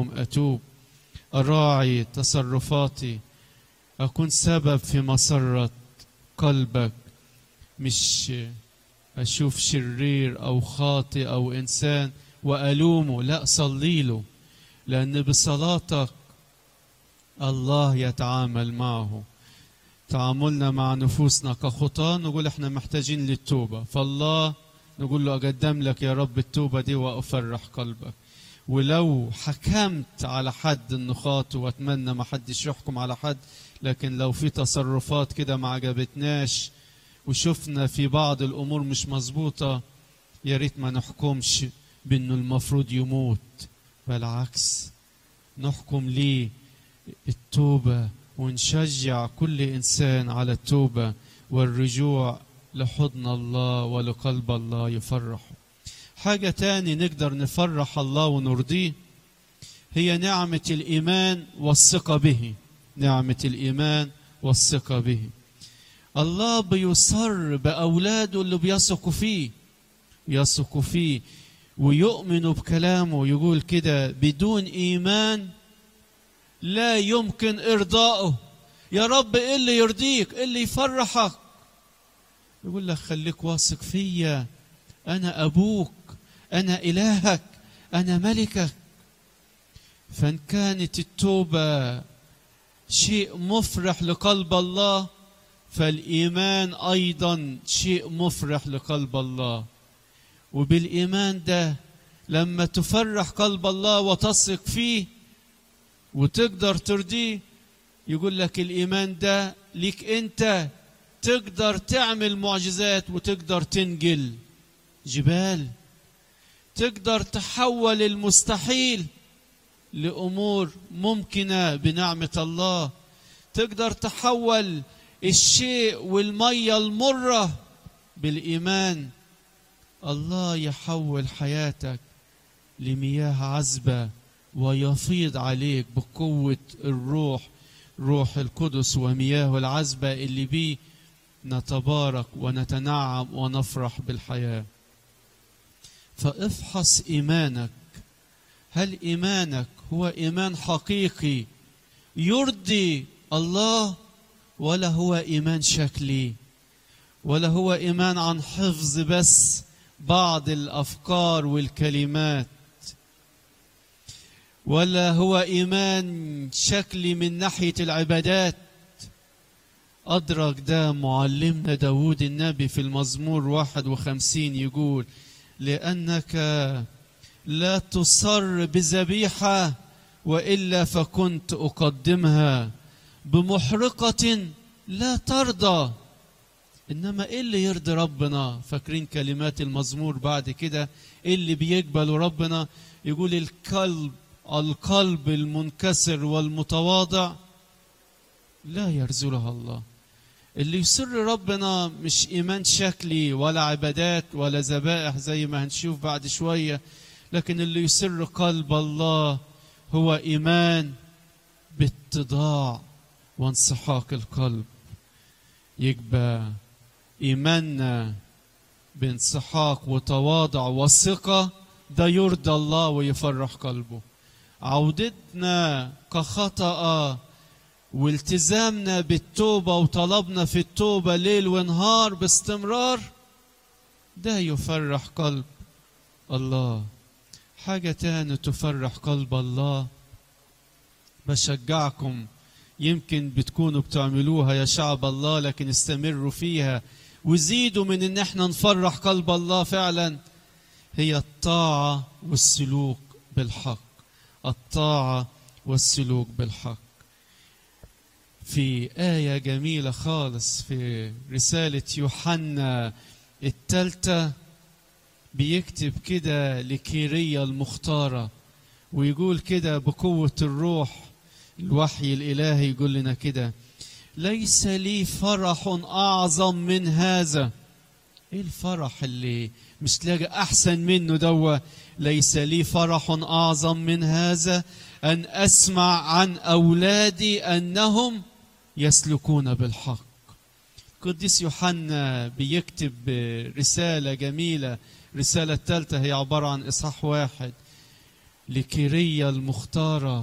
يوم أتوب أراعي تصرفاتي أكون سبب في مسرة قلبك مش أشوف شرير أو خاطئ أو إنسان وألومه لا صلي له لأن بصلاتك الله يتعامل معه تعاملنا مع نفوسنا كخطاة نقول احنا محتاجين للتوبة فالله نقول له أقدم لك يا رب التوبة دي وأفرح قلبك ولو حكمت على حد انه خاطئ واتمنى ما حدش يحكم على حد لكن لو في تصرفات كده ما عجبتناش وشفنا في بعض الامور مش مظبوطه يا ريت ما نحكمش بانه المفروض يموت بالعكس نحكم ليه التوبه ونشجع كل انسان على التوبه والرجوع لحضن الله ولقلب الله يفرحه حاجة تاني نقدر نفرح الله ونرضيه هي نعمة الإيمان والثقة به نعمة الإيمان والثقة به الله بيصر بأولاده اللي بيثقوا فيه يثقوا فيه ويؤمنوا بكلامه يقول كده بدون إيمان لا يمكن إرضائه يا رب إيه اللي يرضيك إيه اللي يفرحك يقول لك خليك واثق فيا أنا أبوك أنا إلهك أنا ملكك فإن كانت التوبة شيء مفرح لقلب الله فالإيمان أيضا شيء مفرح لقلب الله وبالإيمان ده لما تفرح قلب الله وتثق فيه وتقدر ترضيه يقول لك الإيمان ده ليك أنت تقدر تعمل معجزات وتقدر تنجل جبال تقدر تحول المستحيل لامور ممكنه بنعمه الله تقدر تحول الشيء والميه المره بالايمان الله يحول حياتك لمياه عذبه ويفيض عليك بقوه الروح روح القدس ومياه العذبه اللي بيه نتبارك ونتنعم ونفرح بالحياه فافحص ايمانك هل ايمانك هو ايمان حقيقي يرضي الله ولا هو ايمان شكلي ولا هو ايمان عن حفظ بس بعض الافكار والكلمات ولا هو ايمان شكلي من ناحيه العبادات ادرك ده معلمنا داود النبي في المزمور 51 يقول لأنك لا تصر بذبيحة وإلا فكنت أقدمها بمحرقة لا ترضى إنما إيه اللي يرضي ربنا فاكرين كلمات المزمور بعد كده إيه اللي بيقبل ربنا يقول القلب القلب المنكسر والمتواضع لا يرزلها الله اللي يسر ربنا مش ايمان شكلي ولا عبادات ولا ذبائح زي ما هنشوف بعد شويه لكن اللي يسر قلب الله هو ايمان باتضاع وانسحاق القلب يبقى ايماننا بانسحاق وتواضع وثقه ده يرضى الله ويفرح قلبه عودتنا كخطأ والتزامنا بالتوبة وطلبنا في التوبة ليل ونهار باستمرار ده يفرح قلب الله حاجة تاني تفرح قلب الله بشجعكم يمكن بتكونوا بتعملوها يا شعب الله لكن استمروا فيها وزيدوا من ان احنا نفرح قلب الله فعلا هي الطاعة والسلوك بالحق الطاعة والسلوك بالحق في آية جميلة خالص في رسالة يوحنا التالتة بيكتب كده لكيرية المختارة ويقول كده بقوة الروح الوحي الإلهي يقول لنا كده ليس لي فرح أعظم من هذا إيه الفرح اللي مش تلاقي أحسن منه دوا ليس لي فرح أعظم من هذا أن أسمع عن أولادي أنهم يسلكون بالحق قديس يوحنا بيكتب رسالة جميلة رسالة الثالثة هي عبارة عن إصحاح واحد لكيريا المختارة